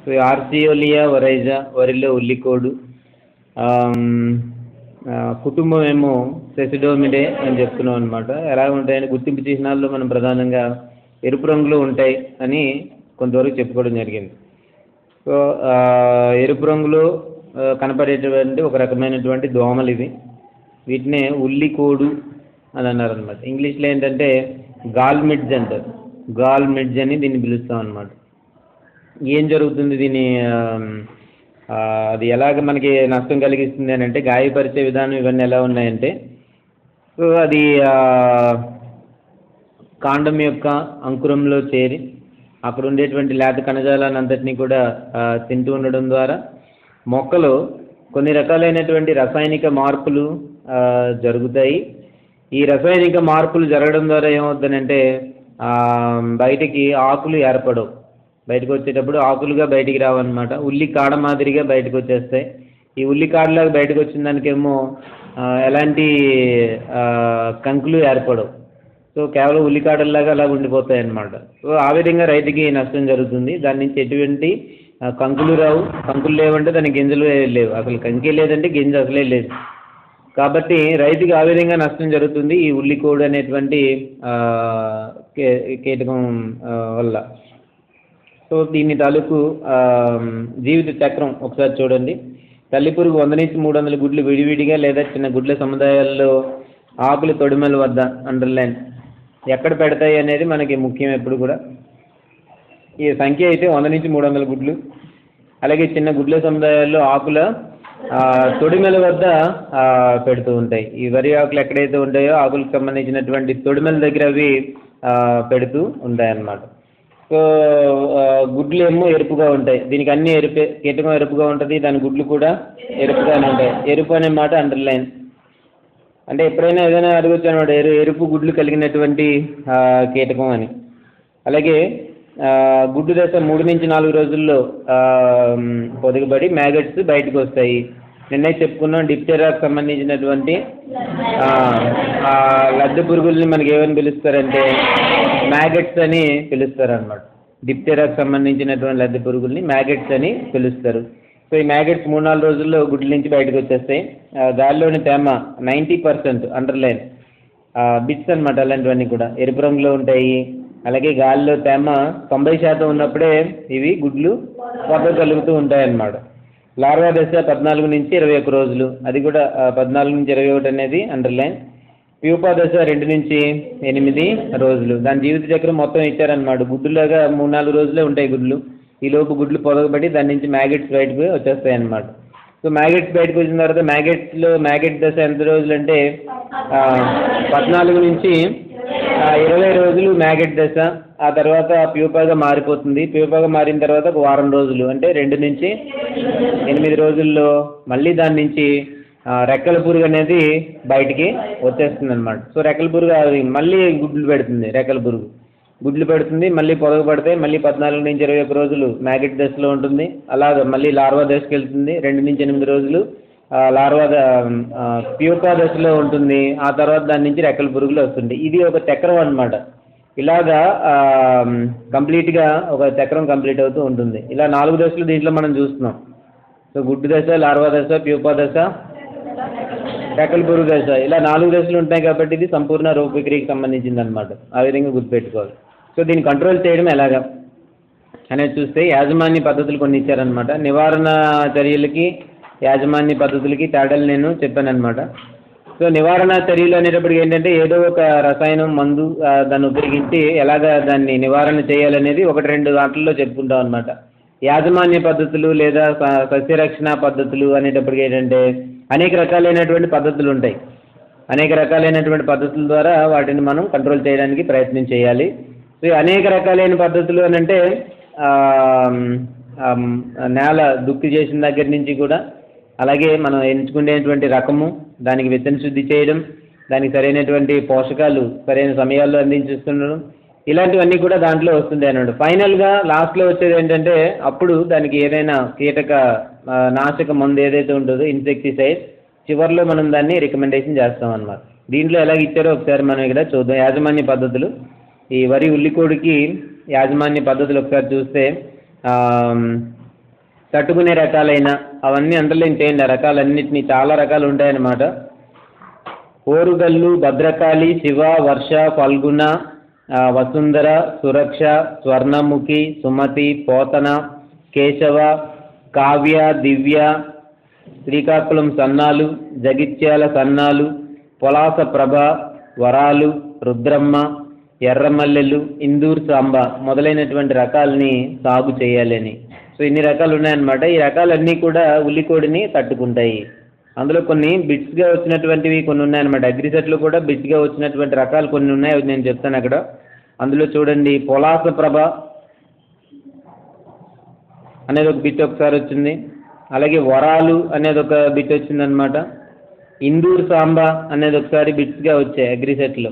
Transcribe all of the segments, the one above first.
So ఆర్సియోలియా ఒరైజా వరిలో ఉల్లికోడు ఆమ్, ఆ, కుటుంబం ఏమో సెసిడోమిడే అని చెప్తున్నాం అనమాట ఎలా ఉంటాయని గుర్తింపు చిహ్నాల్లో మనం ప్రధానంగా ఎరుపు రంగులో ఉంటాయి అని కొంతవరకు చెప్పుకోవడం జరిగింది సో ఆ, ఎరుపు రంగులో ఆ, కనపడేటువంటి ఒక రకమైనటువంటి దోమలు ఇవి వీటినే ఉల్లికోడు అని అన్నారు అనమాట ఇంగ్లీష్లో ఏంటంటే గాల్ మిడ్జ్ అంటారు గాల్ మిడ్జ్ అని దీన్ని పిలుస్తాం అనమాట ఏం జరుగుతుంది దీని ఆమ్, ఆ, అది ఎలాగ మనకి నష్టం కలిగిస్తుంది అని అంటే గాయపరిచే విధానం ఇవన్నీ ఎలా ఉన్నాయంటే సో అది ఆ, కాండం యొక్క అంకురంలో చేరి అక్కడ ఉండేటువంటి లేత కణజాలాన్ని అంతటినీ కూడా ఆ, తింటూ ఉండడం ద్వారా మొక్కలో కొన్ని రకాలైనటువంటి రసాయనిక మార్పులు ఆ, జరుగుతాయి ఈ రసాయనిక మార్పులు జరగడం ద్వారా ఏమవుతుందంటే ఆ, బయటికి ఆకులు ఏర్పడవు బయటకు వచ్చేటప్పుడు ఆకులుగా బయటికి రావన్నమాట ఉల్లి కాడ మాదిరిగా బయటకు వచ్చేస్తాయి ఈ ఉల్లి కాడలాగా బయటకు వచ్చిన దానికేమో ఆ, ఎలాంటి ఆ, కంకులు ఏర్పడవు సో కేవలం ఉల్లికాడల్లాగా అలా ఉండిపోతాయి అన్నమాట సో ఆ విధంగా రైతుకి నష్టం జరుగుతుంది దాని నుంచి ఎటువంటి ఆ, కంకులు రావు కంకులు లేవంటే దానికి గింజలు లేవు అసలు కంకి లేదంటే గింజ అసలే లేదు కాబట్టి రైతుకి ఆ విధంగా నష్టం జరుగుతుంది ఈ ఉల్లికోడు అనేటువంటి ఆ, కే- కీటకం ఆ, వల్ల సో దీని తాలూకు ఆ, జీవిత చక్రం ఒకసారి చూడండి తల్లి పురుగు వంద నుంచి మూడు వందల గుడ్లు విడివిడిగా లేదా చిన్న గుడ్ల సముదాయాల్లో ఆకుల తొడిమల వద్ద అండర్లైన్ ఎక్కడ పెడతాయి అనేది మనకి ముఖ్యం ఎప్పుడు కూడా ఈ సంఖ్య అయితే వంద నుంచి మూడు వందల గుడ్లు అలాగే చిన్న గుడ్ల సముదాయాల్లో ఆకుల ఆ, తొడిమెల వద్ద ఆ, పెడుతూ ఉంటాయి ఈ వరి ఆకులు ఎక్కడైతే ఉంటాయో ఆకులకు సంబంధించినటువంటి తొడిమెల దగ్గర అవి ఆ, పెడుతూ ఉంటాయి అన్నమాట సో ఆ, గుడ్లు ఏమో ఎరుపుగా ఉంటాయి దీనికి అన్ని ఎరుపే కీటకం ఎరుపుగా ఉంటుంది దాని గుడ్లు కూడా ఎరుపుగానే ఉంటాయి ఎరుపు అనే మాట అండర్లైన్ అంటే ఎప్పుడైనా ఏదైనా అడగచ్చు అనమాట ఎరు ఎరుపు గుడ్లు కలిగినటువంటి ఆ, కీటకం అని అలాగే ఆ, గుడ్డు దశ మూడు నుంచి నాలుగు రోజుల్లో ఆ, మ్, పొదగబడి మ్యాగట్స్ బయటకు వస్తాయి నిన్నే చెప్పుకున్నాం డిప్టెరాకు సంబంధించినటువంటి ఆ, ఆ లద్దె పురుగుల్ని మనకి ఏమని పిలుస్తారంటే మ్యాగట్స్ అని పిలుస్తారు అనమాట డిప్టెరాకు సంబంధించినటువంటి లద్దె పురుగుల్ని మ్యాగట్స్ అని పిలుస్తారు సో ఈ మ్యాగట్స్ మూడు నాలుగు రోజుల్లో గుడ్ల నుంచి బయటకు వచ్చేస్తాయి ఆ, గాలిలోని తేమ నైంటీ పర్సెంట్ అండర్లైన్ బిట్స్ అనమాట అలాంటివన్నీ కూడా ఎరుపు రంగులో ఉంటాయి అలాగే గాలిలో తేమ తొంభై శాతం ఉన్నప్పుడే ఇవి గుడ్లు పొదగలుగుతూ ఉంటాయి అన్నమాట లార్వా దశ పద్నాలుగు నుంచి ఇరవై ఒక్క రోజులు అది కూడా ఆ, పద్నాలుగు నుంచి ఇరవై ఒకటి అనేది అండర్లైన్ ప్యూపా దశ రెండు నుంచి ఎనిమిది రోజులు దాని జీవిత చక్రం మొత్తం ఇచ్చారనమాట గుడ్డులాగా మూడు నాలుగు రోజులే ఉంటాయి గుడ్లు ఈ లోపు గుడ్లు పొదగబడి దాని నుంచి మ్యాగెట్స్ బయటకు వచ్చేస్తాయి అన్నమాట సో మ్యాగెట్స్ బయటకు వచ్చిన తర్వాత మ్యాగెట్స్లో మ్యాగెట్ దశ ఎంత రోజులు అంటే ఆ, పద్నాలుగు నుంచి ఆ, ఇరవై రోజులు మ్యాగెట్ దశ ఆ తర్వాత ప్యూపాగా మారిపోతుంది ప్యూపాగా మారిన తర్వాత ఒక వారం రోజులు అంటే రెండు నుంచి ఎనిమిది రోజుల్లో మళ్ళీ దాని నుంచి ఆ, రెక్కల పురుగు అనేది బయటికి వచ్చేస్తుంది అనమాట సో రెక్కల పురుగు అది మళ్ళీ గుడ్లు పెడుతుంది రెక్కల పురుగు గుడ్లు పెడుతుంది మళ్ళీ పొదగ పడతాయి మళ్ళీ పద్నాలుగు నుంచి ఇరవై ఒక్క రోజులు మ్యాగెట్ దశలో ఉంటుంది అలాగ మళ్ళీ లార్వా దశకి వెళ్తుంది రెండు నుంచి ఎనిమిది రోజులు ఆ, లార్వా ద- ఆ, ప్యూపా దశలో ఉంటుంది ఆ తర్వాత దాని నుంచి రెక్కల పురుగులు వస్తుంది ఇది ఒక చక్రం అన్నమాట ఇలాగా ఆ, కంప్లీట్గా ఒక చక్రం కంప్లీట్ అవుతూ ఉంటుంది ఇలా నాలుగు దశలు దీంట్లో మనం చూస్తున్నాం సో గుడ్డు దశ లార్వా దశ ప్యూపా దశ రెక్కల పురుగు దశ ఇలా నాలుగు దశలు ఉంటాయి కాబట్టి ఇది సంపూర్ణ రూపక్రియకి సంబంధించింది అనమాట ఆ విధంగా గుర్తుపెట్టుకోవాలి సో దీన్ని కంట్రోల్ చేయడం ఎలాగా అనేది చూస్తే యాజమాన్య పద్ధతులు కొన్ని ఇచ్చారనమాట నివారణ చర్యలకి యాజమాన్య పద్ధతులకి తేడాలు నేను చెప్పానన్నమాట సో నివారణ చర్యలు అనేటప్పటికి ఏంటంటే ఏదో ఒక రసాయనం మందు ఆ, దాన్ని ఉపయోగించి ఎలాగ దాన్ని నివారణ చేయాలనేది ఒకటి రెండు వాటిల్లో చెప్పుకుంటాం అనమాట యాజమాన్య పద్ధతులు లేదా స- సస్యరక్షణ పద్ధతులు అనేటప్పటికి ఏంటంటే అనేక రకాలైనటువంటి పద్ధతులు ఉంటాయి అనేక రకాలైనటువంటి పద్ధతుల ద్వారా వాటిని మనం కంట్రోల్ చేయడానికి ప్రయత్నం చేయాలి సో ఈ అనేక రకాలైన పద్ధతులు అని అంటే ఆ, ఆ, నేల దుక్కి చేసిన దగ్గర నుంచి కూడా అలాగే మనం ఎంచుకునేటువంటి రకము దానికి విత్తన శుద్ధి చేయడం దానికి సరైనటువంటి పోషకాలు సరైన సమయాల్లో అందించిస్తుండడం ఇలాంటివన్నీ కూడా దాంట్లో వస్తుంది అన్నమాట ఫైనల్గా లాస్ట్లో వచ్చేది ఏంటంటే అప్పుడు దానికి ఏదైనా కీటక ఆ, నాశక మందు ఏదైతే ఉంటుందో ఇన్సెక్టిసైడ్ చివరిలో మనం దాన్ని రికమెండేషన్ చేస్తాం అన్నమాట దీంట్లో ఎలాగ ఇచ్చారో ఒకసారి మనం ఇక్కడ చూద్దాం యాజమాన్య పద్ధతులు ఈ వరి ఉల్లికోడికి యాజమాన్య పద్ధతులు ఒకసారి చూస్తే ఆ, తట్టుకునే రకాలైన అవన్నీ అండర్లైన్ చేయండి ఆ రకాలన్నింటినీ చాలా రకాలు ఉంటాయన్నమాట ఓరుగల్లు భద్రకాళి శివ వర్ష ఫల్గుణ ఆ, వసుంధర సురక్ష స్వర్ణముఖి సుమతి పోతన కేశవ కావ్య దివ్య శ్రీకాకుళం సన్నాలు జగిత్యాల సన్నాలు పొలాస ప్రభ వరాలు రుద్రమ్మ ఎర్రమల్లెలు ఇందూర్ సాంబ మొదలైనటువంటి రకాలని సాగు చేయాలని సో ఇన్ని రకాలు ఉన్నాయన్నమాట ఈ రకాలన్నీ కూడా ఉల్లికోడిని తట్టుకుంటాయి అందులో కొన్ని బిట్స్గా వచ్చినటువంటివి కొన్ని ఉన్నాయన్నమాట అగ్రిసెట్లో కూడా బిట్స్గా వచ్చినటువంటి రకాలు కొన్ని ఉన్నాయి అవి నేను చెప్తాను అక్కడ అందులో చూడండి పొలాస ప్రభ అనేది ఒక బిట్ ఒకసారి వచ్చింది అలాగే వరాలు అనేది ఒక బిట్ వచ్చిందనమాట ఇందూర్ సాంబ అనేది ఒకసారి బిట్స్గా వచ్చాయి అగ్రిసెట్లో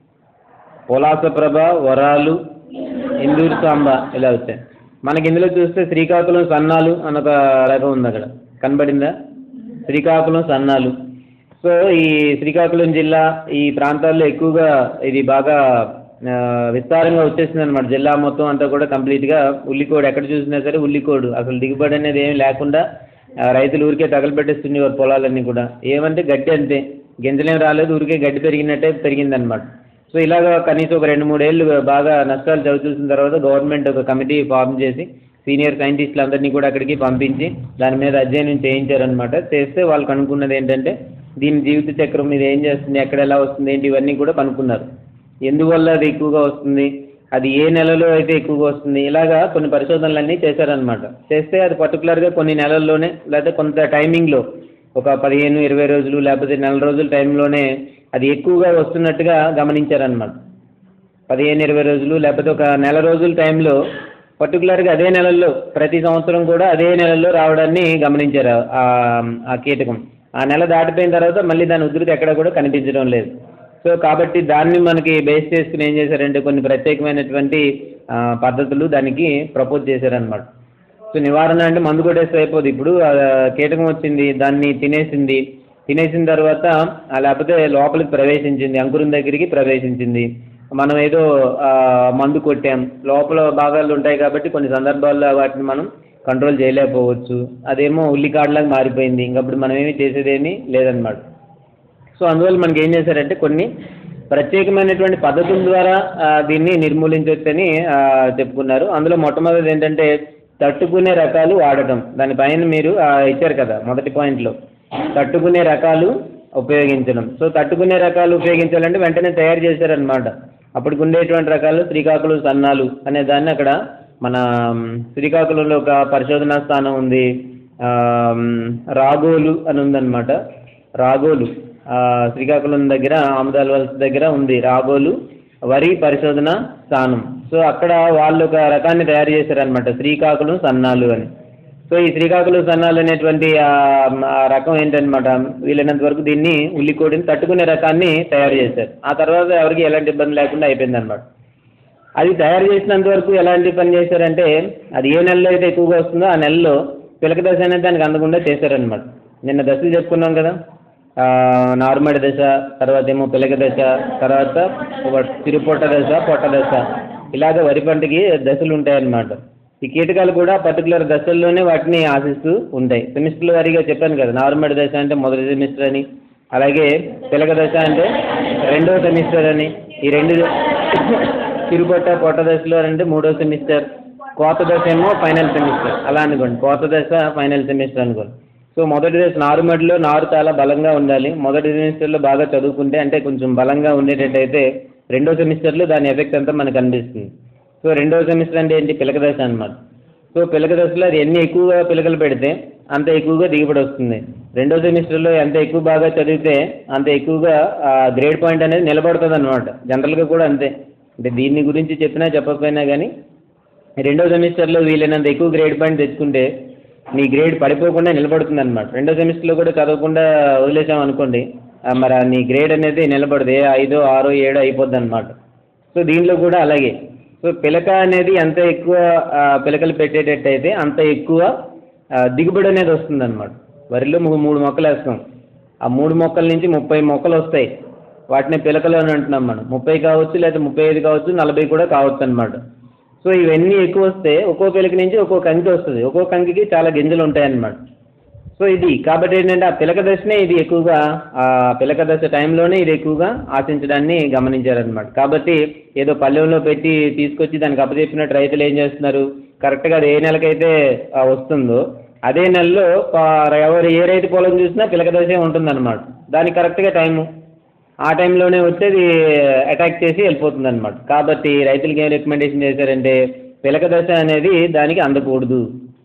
పొలాస ప్రభ వరాలు ఇందూర్ సాంబ ఇలా వచ్చాయి మనకి ఇందులో చూస్తే శ్రీకాకుళం సన్నాలు అని ఒక రకం ఉంది అక్కడ కనబడిందా శ్రీకాకుళం సన్నాలు సో ఈ శ్రీకాకుళం జిల్లా ఈ ప్రాంతాల్లో ఎక్కువగా ఇది బాగా ఆ, విస్తారంగా వచ్చేసింది అనమాట జిల్లా మొత్తం అంతా కూడా కంప్లీట్గా ఉల్లికోడు ఎక్కడ చూసినా సరే ఉల్లికోడు అసలు దిగుబడి అనేది ఏమీ లేకుండా ఆ, రైతులు ఊరికే తగలబెట్టేస్తుండేవారు పొలాలన్నీ కూడా ఏమంటే గడ్డి అంతే గింజలేం రాలేదు ఊరికే గడ్డి పెరిగినట్టే పెరిగిందనమాట సో ఇలాగ కనీసం ఒక రెండు మూడేళ్ళు బాగా నష్టాలు చవి చూసిన తర్వాత గవర్నమెంట్ ఒక కమిటీ ఫామ్ చేసి సీనియర్ సైంటిస్టులు అందరినీ కూడా అక్కడికి పంపించి దాని మీద అధ్యయనం చేయించారనమాట చేస్తే వాళ్ళు కనుక్కున్నది ఏంటంటే దీని జీవిత చక్రం మీద ఏం చేస్తుంది ఎక్కడ ఎలా వస్తుంది ఏంటి ఇవన్నీ కూడా కనుక్కున్నారు ఎందువల్ల అది ఎక్కువగా వస్తుంది అది ఏ నెలలో అయితే ఎక్కువగా వస్తుంది ఇలాగా కొన్ని పరిశోధనలన్నీ చేశారనమాట చేస్తే అది పర్టికులర్గా కొన్ని నెలల్లోనే లేకపోతే కొంత టైమింగ్లో ఒక పదిహేను ఇరవై రోజులు లేకపోతే నెల రోజుల టైంలోనే అది ఎక్కువగా వస్తున్నట్టుగా గమనించారనమాట పదిహేను ఇరవై రోజులు లేకపోతే ఒక నెల రోజుల టైంలో పర్టికులర్గా అదే నెలల్లో ప్రతి సంవత్సరం కూడా అదే నెలల్లో రావడాన్ని గమనించారు ఆ- ఆ కీటకం ఆ నెల దాటిపోయిన తర్వాత మళ్ళీ దాని ఉధృతి ఎక్కడ కూడా కనిపించడం లేదు సో కాబట్టి దాన్ని మనకి బేస్ చేసుకుని ఏం చేశారంటే కొన్ని ప్రత్యేకమైనటువంటి ఆ, పద్ధతులు దానికి ప్రపోజ్ చేశారనమాట సో నివారణ అంటే మందు కొట్టేస్తే అయిపోదు ఇప్పుడు ఆ, కీటకం వచ్చింది దాన్ని తినేసింది తినేసిన తర్వాత ఆ, లేకపోతే లోపలికి ప్రవేశించింది అంకురం దగ్గరికి ప్రవేశించింది మనం ఏదో ఆ, మందు కొట్టాం లోపల భాగాలు ఉంటాయి కాబట్టి కొన్ని సందర్భాల్లో వాటిని మనం కంట్రోల్ చేయలేకపోవచ్చు అదేమో ఉల్లికాడలాగా మారిపోయింది ఇంకప్పుడు మనం ఏమీ చేసేదేమీ లేదనమాట సో అందువల్ల మనకి ఏం చేశారంటే కొన్ని ప్రత్యేకమైనటువంటి పద్ధతుల ద్వారా ఆ, దీన్ని నిర్మూలించవచ్చని ఆ, చెప్పుకున్నారు అందులో మొట్టమొదటి ఏంటంటే తట్టుకునే రకాలు వాడటం దానిపైన మీరు ఆ, ఇచ్చారు కదా మొదటి పాయింట్లో తట్టుకునే రకాలు ఉపయోగించడం సో తట్టుకునే రకాలు ఉపయోగించాలంటే వెంటనే తయారు చేశారనమాట అప్పటికి ఉండేటువంటి రకాలు శ్రీకాకుళం సన్నాలు అనే దాన్ని అక్కడ మన మ్, శ్రీకాకుళంలో ఒక పరిశోధనా స్థానం ఉంది ఆ, మ్, రాగోలు అని ఉందన్నమాట రాగోలు ఆ, శ్రీకాకుళం దగ్గర ఆమదాల వలస దగ్గర ఉంది రాగోలు వరి పరిశోధన స్థానం సో అక్కడ వాళ్ళు ఒక రకాన్ని తయారు చేశారనమాట శ్రీకాకుళం సన్నాలు అని సో ఈ శ్రీకాకుళం సన్నాలు అనేటువంటి ఆ ఆ రకం ఏంటనమాట వీలైనంత వరకు దీన్ని ఉల్లికోడిని తట్టుకునే రకాన్ని తయారు చేశారు ఆ తర్వాత ఎవరికి ఎలాంటి ఇబ్బంది లేకుండా అయిపోయింది అనమాట అది తయారు చేసినంత వరకు ఎలాంటి పని చేశారంటే అది ఏ నెలలో అయితే ఎక్కువగా వస్తుందో ఆ నెలలో పిలక దశ అనేది దానికి అందకుండా చేశారనమాట నిన్న దశలు చెప్పుకున్నాం కదా ఆ, నార్మడి దశ తర్వాత ఏమో పిలక దశ తర్వాత ఒక తిరుపొట్ట దశ పొట్ట దశ ఇలాగ వరి పంటకి దశలు ఉంటాయన్నమాట ఈ కీటకాలు కూడా పర్టికులర్ దశల్లోనే వాటిని ఆశిస్తూ ఉంటాయి సెమిస్టర్ల వారీగా చెప్పాను కదా నార్మడి దశ అంటే మొదటి సెమిస్టర్ అని అలాగే పిలక దశ అంటే రెండవ సెమిస్టర్ అని ఈ రెండు తిరుపట్ట పొట్ట దశలో అంటే మూడో సెమిస్టర్ కోత దశ ఏమో ఫైనల్ సెమిస్టర్ అలా అనుకోండి కోత దశ ఫైనల్ సెమిస్టర్ అనుకోండి సో మొదటి దశ నారుమడిలో నారు చాలా బలంగా ఉండాలి మొదటి సెమిస్టర్లో బాగా చదువుకుంటే అంటే కొంచెం బలంగా ఉండేటట్టయితే రెండో సెమిస్టర్లో దాని ఎఫెక్ట్ అంతా మనకు అనిపిస్తుంది సో రెండో సెమిస్టర్ అంటే ఏంటి పిలక దశ అనమాట సో పిలక దశలో అది ఎన్ని ఎక్కువగా పిలకలు పెడితే అంత ఎక్కువగా దిగుబడి వస్తుంది రెండో సెమిస్టర్లో ఎంత ఎక్కువ బాగా చదివితే అంత ఎక్కువగా గ్రేడ్ పాయింట్ అనేది నిలబడుతుంది అనమాట జనరల్గా కూడా అంతే అంటే దీని గురించి చెప్పినా చెప్పకపోయినా కానీ రెండో సెమిస్టర్లో వీలైనంత ఎక్కువ గ్రేడ్ పాయింట్ తెచ్చుకుంటే నీ గ్రేడ్ పడిపోకుండా నిలబడుతుంది అనమాట రెండో సెమిస్టర్లో కూడా చదవకుండా వదిలేసాం అనుకోండి ఆ, మరి ఆ నీ గ్రేడ్ అనేది నిలబడదు ఏ ఐదో ఆరో ఏడో అయిపోద్ది అనమాట సో దీంట్లో కూడా అలాగే సో పిలక అనేది ఎంత ఎక్కువ ఆ, పిలకలు పెట్టేటట్టయితే అంత ఎక్కువ ఆ, దిగుబడి అనేది వస్తుంది అనమాట వరిలో మూ- మూడు మొక్కలు వేస్తాం ఆ మూడు మొక్కల నుంచి ముప్పై మొక్కలు వస్తాయి వాటిని పిలకలు అని అంటున్నాం మనం ముప్పై కావచ్చు లేదా ముప్పై ఐదు కావచ్చు నలభై కూడా కావచ్చు అనమాట సో ఇవన్నీ ఎక్కువ వస్తే ఒక్కో పిలక నుంచి ఒక్కో కంకి వస్తుంది ఒక్కో కంకికి చాలా గింజలు ఉంటాయన్నమాట సో ఇది కాబట్టి ఏంటంటే ఆ పిలక దశనే ఇది ఎక్కువగా ఆ పిలక దశ టైంలోనే ఇది ఎక్కువగా ఆశించడాన్ని గమనించారనమాట కాబట్టి ఏదో పల్లెంలో పెట్టి తీసుకొచ్చి దానికి అప్పచెప్పినట్టు రైతులు ఏం చేస్తున్నారు కరెక్ట్గా అది ఏ నెలకైతే ఆ, వస్తుందో అదే నెలలో ప- ఎవరు ఏ రైతు పొలం చూసినా పిలక దశే ఉంటుందన్నమాట దానికి కరెక్ట్గా టైము ఆ టైంలోనే వచ్చేది అటాక్ చేసి వెళ్ళిపోతుంది అనమాట కాబట్టి రైతులకి ఏం రికమెండేషన్ చేశారంటే పిలక దశ అనేది దానికి అందకూడదు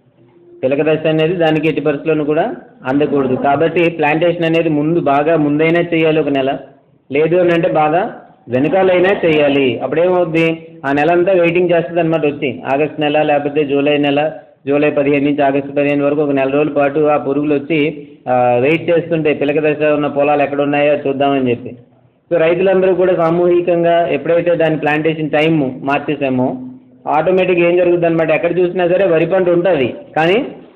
పిలక దశ అనేది దానికి ఎట్టి పరిస్థితుల్లోనూ కూడా అందకూడదు కాబట్టి ప్లాంటేషన్ అనేది ముందు బాగా ముందైనా చేయాలి ఒక నెల లేదు అని అంటే బాగా వెనకాలైనా చేయాలి అప్పుడేమవుద్ది ఆ నెల అంతా వెయిటింగ్ చేస్తుంది అనమాట వచ్చి ఆగస్ట్ నెల లేకపోతే జూలై నెల జూలై పదిహేను నుంచి ఆగస్టు పదిహేను వరకు ఒక నెల రోజుల పాటు ఆ పురుగులు వచ్చి ఆ, వెయిట్ చేస్తుంటే పిలక దశ ఉన్న పొలాలు ఎక్కడ ఉన్నాయో చూద్దామని చెప్పి సో రైతులందరూ కూడా సామూహికంగా ఎప్పుడైతే దాని ప్లాంటేషన్ టైం మార్చేసామో ఆటోమేటిక్గా ఏం జరుగుతుంది అనమాట ఎక్కడ చూసినా సరే వరి పంట ఉంటుంది కానీ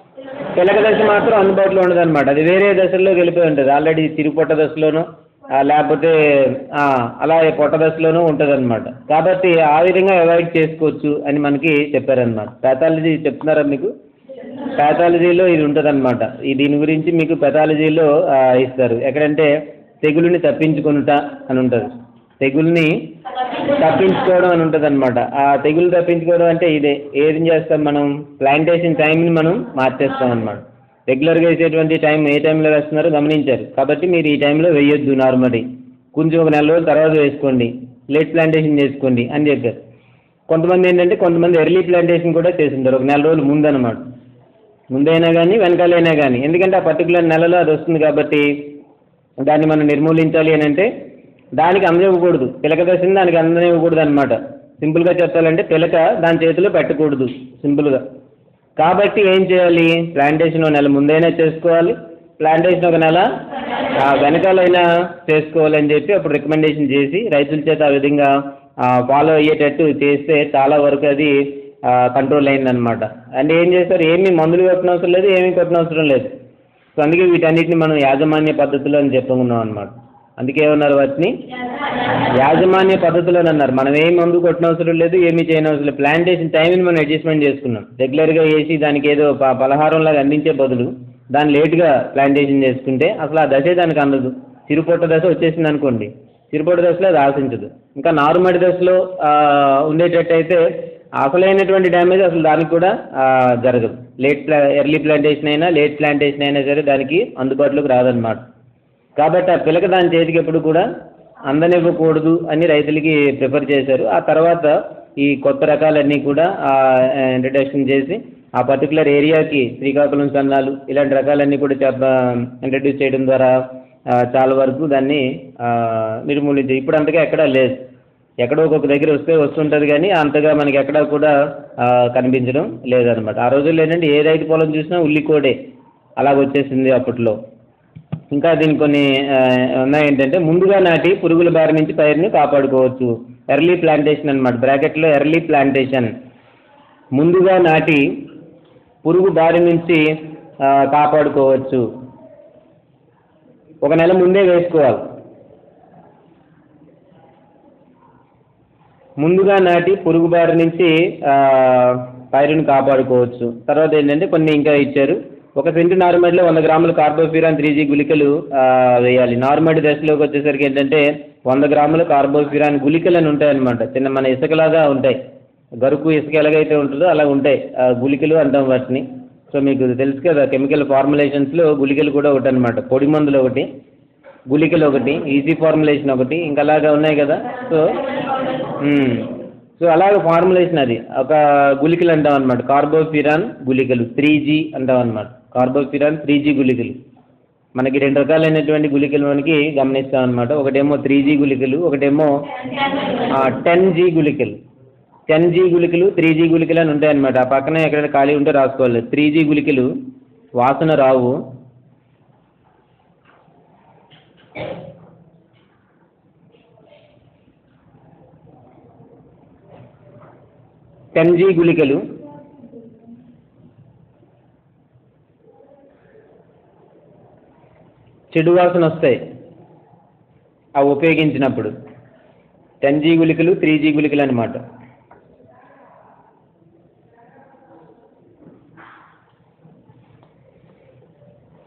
పిలక దశ మాత్రం అందుబాటులో ఉండదు అనమాట అది వేరే దశల్లోకి వెళ్ళిపోయి ఉంటుంది ఆల్రెడీ తిరుపొట్ట దశలోనూ ఆ, లేకపోతే ఆ, అలా పొట్ట దశలోనూ ఉంటుంది అనమాట కాబట్టి ఆ విధంగా అవాయిడ్ చేసుకోవచ్చు అని మనకి చెప్పారనమాట ప్యాథాలజీ చెప్తున్నారా మీకు ప్యాథాలజీలో ఇది ఉంటుంది ఈ దీని గురించి మీకు పెథాలజీలో ఆ, ఇస్తారు ఎక్కడంటే తెగులుని తప్పించుకొనుట అని ఉంటుంది తెగుల్ని తప్పించుకోవడం అని ఉంటుంది అనమాట ఆ తెగులు తప్పించుకోవడం అంటే ఇదే ఏం చేస్తాం మనం ప్లాంటేషన్ టైంని మనం మార్చేస్తాం అనమాట రెగ్యులర్గా వేసేటువంటి టైం ఏ టైంలో వేస్తున్నారో గమనించారు కాబట్టి మీరు ఈ టైంలో వేయొద్దు నార్మల్లీ కొంచెం ఒక నెల రోజుల తర్వాత వేసుకోండి లేట్ ప్లాంటేషన్ చేసుకోండి అని చెప్పారు కొంతమంది ఏంటంటే కొంతమంది ఎర్లీ ప్లాంటేషన్ కూడా చేసింటారు ఒక నెల రోజులు ముందు అనమాట ముందైనా కానీ వెనకాలైనా కానీ ఎందుకంటే ఆ పర్టికులర్ నెలలో అది వస్తుంది కాబట్టి దాన్ని మనం నిర్మూలించాలి అని అంటే దానికి అందనివ్వకూడదు పిలక దశని దానికి అందనివ్వకూడదు అనమాట సింపుల్గా చెప్పాలంటే పిలక దాని చేతిలో పెట్టకూడదు సింపుల్గా కాబట్టి ఏం చేయాలి ప్లాంటేషన్ ఒక నెల ముందైనా చేసుకోవాలి ప్లాంటేషన్ ఒక నెల ఆ, వెనకాలైనా చేసుకోవాలి అని చెప్పి అప్పుడు రికమెండేషన్ చేసి రైతుల చేత ఆ విధంగా ఫాలో అయ్యేటట్టు చేస్తే చాలా వరకు అది కంట్రోల్ అయిందనమాట అండ్ ఏం చేస్తారు ఏమీ మందులు కొట్టనవసరం లేదు ఏమీ కొట్టనవసరం లేదు సో అందుకే వీటన్నిటిని మనం యాజమాన్య పద్ధతులు అని చెప్పుకున్నాం అనమాట అందుకే ఏమన్నారు వాటిని యాజమాన్య పద్ధతులు అని అన్నారు మనం ఏం మందు కొట్టనవసరం లేదు ఏమీ చేయనవసరం లేదు ప్లాంటేషన్ టైంని మనం అడ్జస్ట్మెంట్ చేసుకున్నాం రెగ్యులర్గా వేసి దానికి ఏదో ప- పలహారంలాగా అందించే బదులు దాన్ని లేట్గా ప్లాంటేషన్ చేసుకుంటే అసలు ఆ దశే దానికి అందదు చిరుపొట్ట దశ వచ్చేసింది అనుకోండి చిరుపొట్ట దశలో అది ఆశించదు ఇంకా నారుమడి దశలో ఆ, ఉండేటట్టయితే అసలైనటువంటి డ్యామేజ్ అసలు దానికి కూడా ఆ, జరగదు లేట్ ప్లా ఎర్లీ ప్లాంటేషన్ అయినా లేట్ ప్లాంటేషన్ అయినా సరే దానికి అందుబాటులోకి రాదన్నమాట కాబట్టి ఆ పిలక దాని చేతికి ఎప్పుడు కూడా అందనివ్వకూడదు అని రైతులకి ప్రిఫర్ చేశారు ఆ తర్వాత ఈ కొత్త రకాలన్నీ కూడా ఇంట్రడక్షన్ చేసి ఆ పర్టికులర్ ఏరియాకి శ్రీకాకుళం సన్నాలు ఇలాంటి రకాలన్నీ కూడా చెప్ప ఇంట్రడ్యూస్ చేయడం ద్వారా ఆ, చాలా వరకు దాన్ని ఆ, నిర్మూలించారు ఇప్పుడు అంతగా ఎక్కడా లేదు ఎక్కడో ఒక్కొక్క దగ్గర వస్తే వస్తుంటుంది కానీ అంతగా మనకి ఎక్కడా కూడా ఆ, కనిపించడం లేదనమాట ఆ రోజుల్లో ఏంటంటే ఏ రైతు పొలం చూసినా ఉల్లికోడే అలాగ వచ్చేసింది అప్పట్లో ఇంకా దీనికి కొన్ని ఆ, ఉన్నాయి ఏంటంటే ముందుగా నాటి పురుగుల బారి నుంచి పైరుని కాపాడుకోవచ్చు ఎర్లీ ప్లాంటేషన్ అనమాట బ్రాకెట్లో ఎర్లీ ప్లాంటేషన్ ముందుగా నాటి పురుగు బారి నుంచి ఆ, కాపాడుకోవచ్చు ఒక నెల ముందే వేసుకోవాలి ముందుగా నాటి పురుగు బారి నుంచి ఆ, పైరుని కాపాడుకోవచ్చు తర్వాత ఏంటంటే కొన్ని ఇంకా ఇచ్చారు ఒక సెంటు నారుమడిలో వంద గ్రాముల కార్బోఫిరాన్ త్రీ జీ గుళికలు ఆ, వేయాలి నారుమడి దశలోకి వచ్చేసరికి ఏంటంటే వంద గ్రాముల కార్బోఫిరాన్ గుళికలు అని ఉంటాయన్నమాట చిన్న మన ఇసుకలాగా ఉంటాయి గరుకు ఇసుక ఎలాగైతే ఉంటుందో అలా ఉంటాయి ఆ, గుళికలు అంటాం వాటిని సో మీకు తెలుసు కదా కెమికల్ ఫార్ములేషన్స్లో గుళికలు కూడా ఒకటి అనమాట పొడి మందులు ఒకటి గుళికలు ఒకటి ఈజీ ఫార్ములేషన్ ఒకటి ఇంకా అలాగా ఉన్నాయి కదా సో మ్మ్. సో అలాగ ఫార్ములేషన్ అది ఒక గుళికలు అంటాం అనమాట కార్బోఫిరాన్ గుళికలు త్రీ జీ అంటాం అనమాట కార్బోఫిరాన్ త్రీ జీ గుళికలు మనకి రెండు రకాలైనటువంటి గుళికలు మనకి గమనిస్తాం అనమాట ఒకటేమో త్రీ జీ గుళికలు ఒకటేమో టెన్ జీ గుళికలు టెన్ జీ గుళికలు త్రీ జీ గుళికలు అని ఉంటాయి అనమాట ఆ పక్కన ఎక్కడైనా ఖాళీ ఉంటే రాసుకోవాలి త్రీ జీ గుళికలు వాసన రావు టెన్ జీ గుళికలు చెడు వాసన వస్తాయి అవి ఉపయోగించినప్పుడు టెన్ జీ గుళికలు త్రీ జీ గుళికలు అనమాట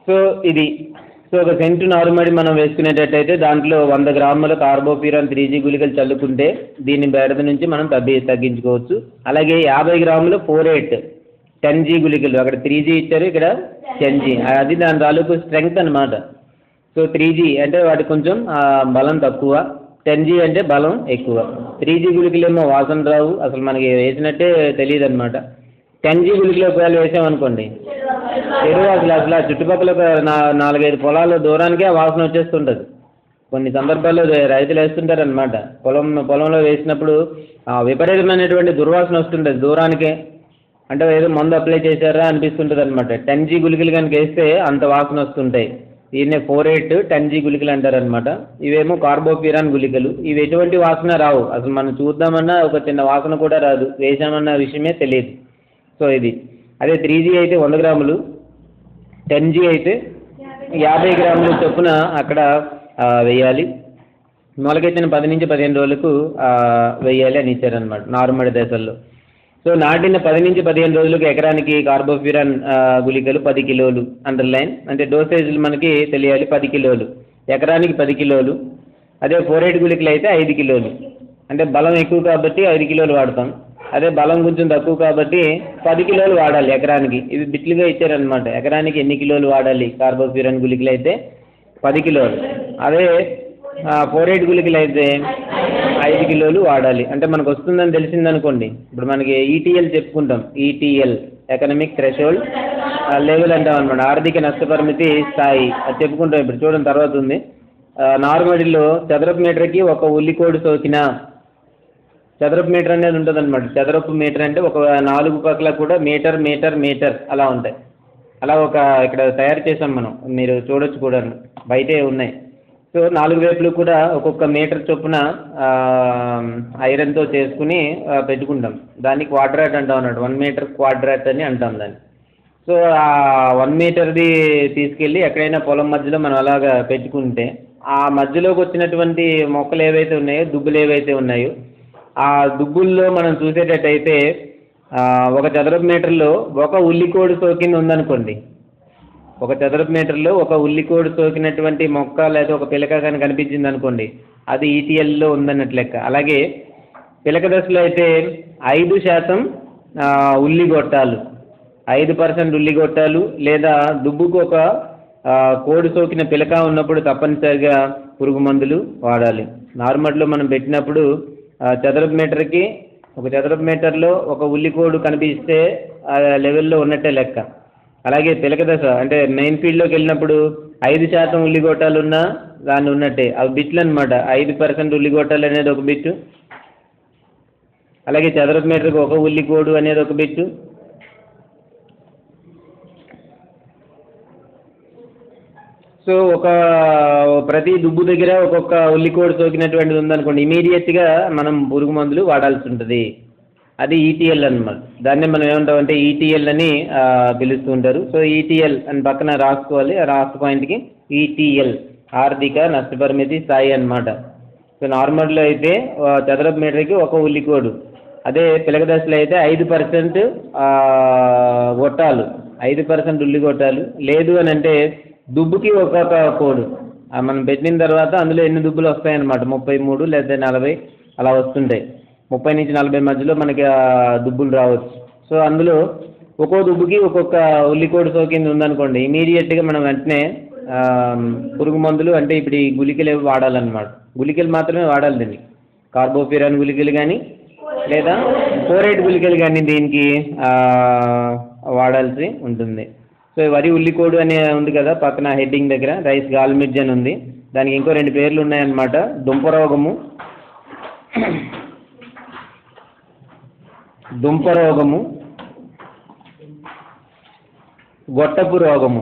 సో ఇది సో ఒక సెంటు నారుమడి మనం వేసుకునేటట్టయితే దాంట్లో వంద గ్రాముల కార్బోఫ్యూరాన్ త్రీ జీ గుళికలు చల్లుకుంటే దీని బెడద నుంచి మనం తగ్గి తగ్గించుకోవచ్చు అలాగే యాభై గ్రాములు ఫోర్ ఎయిట్ టెన్ జీ గుళికలు అక్కడ త్రీ జీ ఇచ్చారు ఇక్కడ టెన్ జీ అది దాని తాలూకు స్ట్రెంగ్త్ అనమాట సో త్రీ జీ అంటే వాటికి కొంచెం ఆ, బలం తక్కువ టెన్ జీ అంటే బలం ఎక్కువ త్రీ జీ గుళికలేమో వాసన రావు అసలు మనకి వేసినట్టే తెలియదు అనమాట టెన్ జీ గుళికలు ఒకవేళ వేసామనుకోండి చెరువు అసలు అసలు ఆ చుట్టుపక్కల ఒక నా- నాలుగైదు పొలాల దూరానికే ఆ వాసన వచ్చేస్తుంటుంది కొన్ని సందర్భాల్లో రే- రైతులు వేస్తుంటారనమాట పొలం పొలంలో వేసినప్పుడు ఆ విపరీతమైనటువంటి దుర్వాసన వస్తుంటుంది దూరానికే అంటే ఏదో మందు అప్లై చేశారా అనిపిస్తుంటుంది అనమాట టెన్ జీ గుళికలు కనుక వేస్తే అంత వాసన వస్తుంటాయి దీన్నే ఫోర్ ఎయిట్ టెన్ జీ గుళికలు అంటారనమాట ఇవేమో కార్బోఫ్యూరాన్ గుళికలు ఇవి ఎటువంటి వాసన రావు అసలు మనం చూద్దామన్నా ఒక చిన్న వాసన కూడా రాదు వేసామన్న విషయమే తెలియదు సో ఇది అదే త్రీ జీ అయితే వంద గ్రాములు టెన్ జీ అయితే యాభై గ్రాములు చొప్పున అక్కడ ఆ, వేయాలి మొలకెత్తిన పది నుంచి పదిహేను రోజులకు ఆ, వేయాలి అని ఇచ్చారనమాట నార్మల్ దశల్లో సో నాటిన పది నుంచి పదిహేను రోజులకు ఎకరానికి కార్బోఫ్యూరాన్ ఆ, గుళికలు పది కిలోలు అండర్లైన్ అంటే డోసేజ్లు మనకి తెలియాలి పది కిలోలు ఎకరానికి పది కిలోలు అదే ఫోర్ ఎయిట్ గుళికలు అయితే ఐదు కిలోలు అంటే బలం ఎక్కువ కాబట్టి ఐదు కిలోలు వాడతాం అదే బలం కొంచెం తక్కువ కాబట్టి పది కిలోలు వాడాలి ఎకరానికి ఇవి బిట్లుగా ఇచ్చారనమాట ఎకరానికి ఎన్ని కిలోలు వాడాలి కార్బోఫ్యూరాన్ గుళికలు అయితే పది కిలోలు అదే ఫోర్ ఎయిట్ గుళికలు అయితే ఐదు కిలోలు వాడాలి అంటే మనకు వస్తుందని తెలిసిందనుకోండి ఇప్పుడు మనకి ఈటీఎల్ చెప్పుకుంటాం ఈటీఎల్ ఎకనమిక్ థ్రెషోల్డ్ లెవెల్ అంటాం అనమాట ఆర్థిక నష్టపరిమితి స్థాయి అది చెప్పుకుంటాం ఇప్పుడు చూడండి తర్వాత ఉంది ఆ, నార్మడిలో చదరపు మీటర్కి ఒక ఉల్లికోడు సోకిన చదరపు మీటర్ అనేది ఉంటుంది అనమాట చదరపు మీటర్ అంటే ఒక నాలుగు పక్కల కూడా మీటర్ మీటర్ మీటర్ అలా ఉంటాయి అలా ఒక ఇక్కడ తయారు చేసాం మనం మీరు చూడొచ్చు కూడా బయటే ఉన్నాయి సో నాలుగు వైపులు కూడా ఒక్కొక్క మీటర్ చొప్పున ఆ, ఐరన్తో చేసుకుని ఆ, పెట్టుకుంటాం దాన్ని క్వాడ్రాట్ అంటాం అన్నట్టు వన్ మీటర్ క్వాడ్రాట్ అని అంటాం దాన్ని సో ఆ వన్ మీటర్ది తీసుకెళ్ళి ఎక్కడైనా పొలం మధ్యలో మనం అలాగా పెట్టుకుంటే ఆ మధ్యలోకి వచ్చినటువంటి మొక్కలు ఏవైతే ఉన్నాయో దుబ్బులు ఏవైతే ఉన్నాయో ఆ దుబ్బుల్లో మనం చూసేటట్టయితే ఆ, ఒక చదరపు మీటర్లో ఒక ఉల్లికోడు సోకింది ఉందనుకోండి ఒక చదరపు మీటర్లో ఒక ఉల్లికోడు సోకినటువంటి మొక్క లేదా ఒక పిలక కానీ కనిపించింది అనుకోండి అది ఈటీఎల్లో ఉందన్నట్లు లెక్క అలాగే పిలక దశలో అయితే ఐదు శాతం ఆ, ఉల్లి గొట్టాలు ఐదు పర్సెంట్ ఉల్లి గొట్టాలు లేదా దుబ్బుకు ఒక ఆ, కోడి సోకిన పిలక ఉన్నప్పుడు తప్పనిసరిగా పురుగు మందులు వాడాలి నార్మల్లో మనం పెట్టినప్పుడు ఆ, చదరపు మీటర్కి ఒక చదరపు మీటర్లో ఒక ఉల్లికోడు కనిపిస్తే ఆ లెవెల్లో ఉన్నట్టే లెక్క అలాగే పిలక దశ అంటే మెయిన్ ఫీల్డ్లోకి వెళ్ళినప్పుడు ఐదు శాతం ఉల్లిగొట్టాలు ఉన్నా దాన్ని ఉన్నట్టే అవి బిట్లు అనమాట ఐదు పర్సెంట్ ఉల్లిగొట్టాలు అనేది ఒక బిట్టు అలాగే చదరపు మీటర్కి ఒక ఉల్లికోడు అనేది ఒక బిట్టు సో ఒక ప్రతి దుబ్బు దగ్గర ఒక్కొక్క ఉల్లికోడు సోకినటువంటిది ఉందనుకోండి ఇమీడియట్గా మనం పురుగు మందులు వాడాల్సి ఉంటుంది అది ఈటీఎల్ అన్నమాట దాన్ని మనం ఏమంటాం అంటే ఈటీఎల్ అని ఆ, పిలుస్తూ ఉంటారు సో ఈటీఎల్ అని పక్కన రాసుకోవాలి ఆ రాసు పాయింట్కి ఈటీఎల్ ఆర్థిక నష్టపరిమితి స్థాయి అన్నమాట సో నార్మల్లో అయితే ఆ, చదరపు మీటర్కి ఒక ఉల్లికోడు అదే పిలక దశలో అయితే ఐదు పర్సెంట్ గొట్టాలు ఐదు పర్సెంట్ ఉల్లి గొట్టాలు లేదు అని అంటే దుబ్బుకి ఒక్కొక్క కోడు ఆ మనం పెట్టిన తర్వాత అందులో ఎన్ని దుబ్బులు వస్తాయన్నమాట ముప్పై మూడు లేదా నలభై అలా వస్తుంటాయి ముప్పై నుంచి నలభై మధ్యలో మనకి ఆ దుబ్బులు రావచ్చు సో అందులో ఒక్కో దుబ్బుకి ఒక్కొక్క ఉల్లికోడు సోకింది ఉందనుకోండి ఇమీడియట్గా మనం వెంటనే ఆ, పురుగు మందులు అంటే ఇప్పుడు ఈ గుళికలు ఏవి వాడాలన్నమాట గుళికలు మాత్రమే వాడాలి దీన్ని కార్బోఫిరాన్ గుళికలు కానీ లేదా ఫోరేట్ గుళికలు కానీ దీనికి ఆ, వాడాల్సి ఉంటుంది సో ఈ వరి ఉల్లికోడు అనే ఉంది కదా పక్కన హెడ్డింగ్ దగ్గర రైస్ గాల్మిర్జ్ అని ఉంది దానికి ఇంకో రెండు పేర్లు ఉన్నాయన్నమాట దుంపరోగము దుంపరోగము గొట్టపు రోగము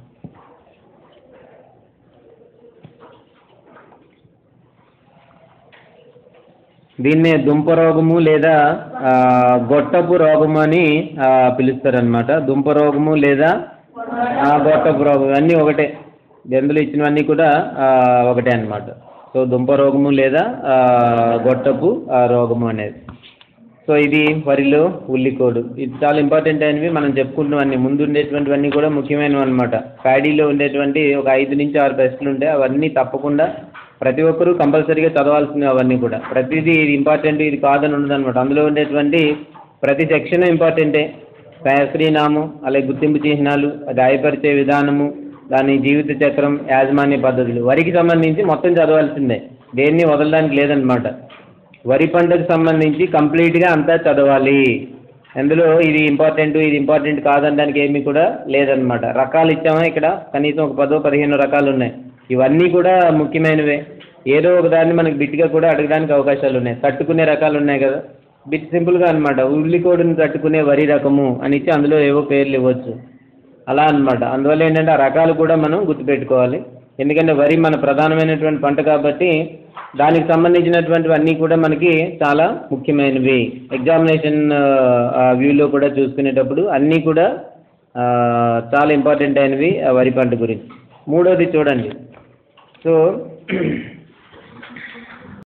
దీన్నే దుంప రోగము లేదా ఆ, గొట్టపు రోగము అని ఆ, పిలుస్తారనమాట దుంప రోగము లేదా ఆ, గొట్టపు రోగం అన్నీ ఒకటే జంతువులు ఇచ్చినవన్నీ కూడా ఆ, ఒకటే అన్నమాట సో దుంప రోగము లేదా ఆ, గొట్టపు ఆ, రోగము అనేది సో ఇది వరిలో ఉల్లికోడు ఇది చాలా ఇంపార్టెంట్ అయినవి మనం చెప్పుకుంటున్నవన్నీ ముందు ఉండేటువంటివన్నీ కూడా ముఖ్యమైనవి అనమాట ప్యాడీలో ఉండేటువంటి ఒక ఐదు నుంచి ఆరు ప్రశ్నలు ఉంటాయి అవన్నీ తప్పకుండా ప్రతి ఒక్కరూ కంపల్సరీగా చదవాల్సినవి అవన్నీ కూడా ప్రతిదీ ఇది ఇంపార్టెంట్ ఇది కాదని ఉండదు అనమాట అందులో ఉండేటువంటి ప్రతి సెక్షన్ ఇంపార్టెంటే సహస్రీనామం అలాగే గుర్తింపు చిహ్నాలు గాయపరిచే విధానము దాని జీవిత చక్రం యాజమాన్య పద్ధతులు వరికి సంబంధించి మొత్తం చదవాల్సిందే దేన్ని వదలడానికి లేదనమాట వరి పంటకు సంబంధించి కంప్లీట్గా అంతా చదవాలి అందులో ఇది ఇంపార్టెంట్ ఇది ఇంపార్టెంట్ కాదనడానికి ఏమీ కూడా లేదనమాట రకాలు ఇచ్చామా ఇక్కడ కనీసం ఒక పదో పదిహేను రకాలు ఉన్నాయి ఇవన్నీ కూడా ముఖ్యమైనవే ఏదో ఒక దాన్ని మనకి బిట్గా కూడా అడగడానికి అవకాశాలు ఉన్నాయి తట్టుకునే రకాలు ఉన్నాయి కదా బిట్ సింపుల్గా అనమాట ఉల్లికోడుని తట్టుకునే వరి రకము అని ఇచ్చి అందులో ఏవో పేర్లు ఇవ్వచ్చు అలా అన్నమాట అందువల్ల ఏంటంటే ఆ రకాలు కూడా మనం గుర్తుపెట్టుకోవాలి ఎందుకంటే వరి మన ప్రధానమైనటువంటి పంట కాబట్టి దానికి సంబంధించినటువంటివన్నీ కూడా మనకి చాలా ముఖ్యమైనవి ఎగ్జామినేషన్ వ్యూలో కూడా చూసుకునేటప్పుడు అన్నీ కూడా ఆ, చాలా ఇంపార్టెంట్ అయినవి ఆ వరి పంట గురించి మూడోది చూడండి సో